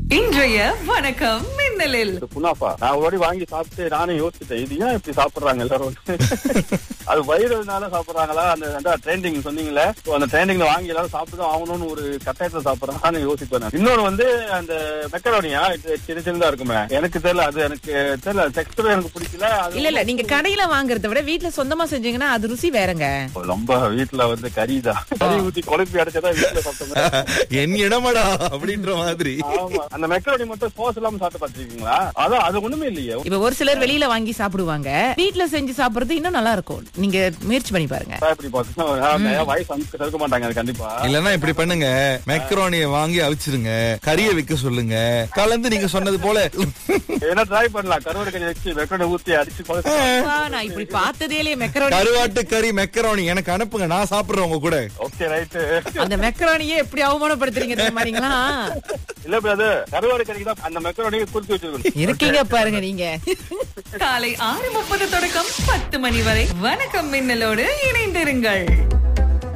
இன்றைய வணக்கம் மின்னலில் இது குனாஃபா நான் ஒரு வாட்டி வாங்கி சாப்பிட்டு நானே யோசிச்சிட்டேன் இது ஏன் இப்படி சாப்பிடுறாங்க எல்லாரும் அது வைரல்னால சாப்பிடுறாங்களா அந்த ட்ரெண்டிங் சொன்னீங்களே so அந்த ட்ரெண்டிங்ல வாங்கி எல்லாரும் சாப்பிட்டு தான் ஆகணும்னு ஒரு கட்டாயத்துல சாப்பிடுறாங்கன்னு யோசிப்பேன் நான். இன்னொன்னு வந்து அந்த மெக்கரோனியா இது சின்ன சின்னதா இருக்குமே எனக்கு தெரியல அது எனக்கு தெரியல டெக்ஸ்டர் எனக்கு பிடிக்கல அது இல்ல இல்ல நீங்க கடையில வாங்குறத விட வீட்ல சொந்தமா செஞ்சீங்கன்னா அது ருசி வேறங்க ரொம்ப வீட்டுல வந்து கறிதான் கறி ஊத்தி குழப்பி அடைச்சதான் வீட்டுல சாப்பிட்டோம் என் இடமடா அப்படின்ற மாதிரி ஆமா அந்த மெக்கரோனி மட்டும் சோஸ் இல்லாம சாப்பிட்டு பாத்துருக்கீங்களா அதான் அது ஒண்ணுமே இல்லையே இப்ப ஒரு சிலர் வெளியில வாங்கி சாப்பிடுவாங்க வீட்ல செஞ்சு சாப்பிடுறது இன்னும் நல்லா இருக்கும் நீங்க முயற்சி பண்ணி பாருங்க இப்படி பாத்தீங்கன்னா வயசு அனுப்பிச்சு தடுக்க மாட்டாங்க அது கண்டிப்பா இல்லன்னா இப்படி பண்ணுங்க மெக்ரோனிய வாங்கி அவிச்சிருங்க கறியை வைக்க சொல்லுங்க கலந்து நீங்க சொன்னது போல என்ன ட்ரை பண்ணலாம் கருவாடு கறி வச்சு வெக்கடை ஊத்தி அடிச்சு பழக்க அப்பா, நான் இப்படி பார்த்ததே இல்லையே மெக்கரோனி கருவாட்டு கறி மெக்கரோனி எனக்கு அனுப்புங்க நான் சாப்பிடுறேன் உங்க கூட ஓகே ரைட்டு அந்த மெக்கரோனியே எப்படி அவமானப்படுத்துறீங்க தெரியுமாங்களா இல்ல அது கருவாடு கறிக்கு தான் அந்த மெக்கரோனி குறிச்சு வச்சிருக்கணும் இருக்கீங்க பாருங்க நீங்க காலை ஆறு முப்பது தொடக்கம் பத்து மணி வரை வணக்கம் மின்னலோடு இணைந்திருங்கள்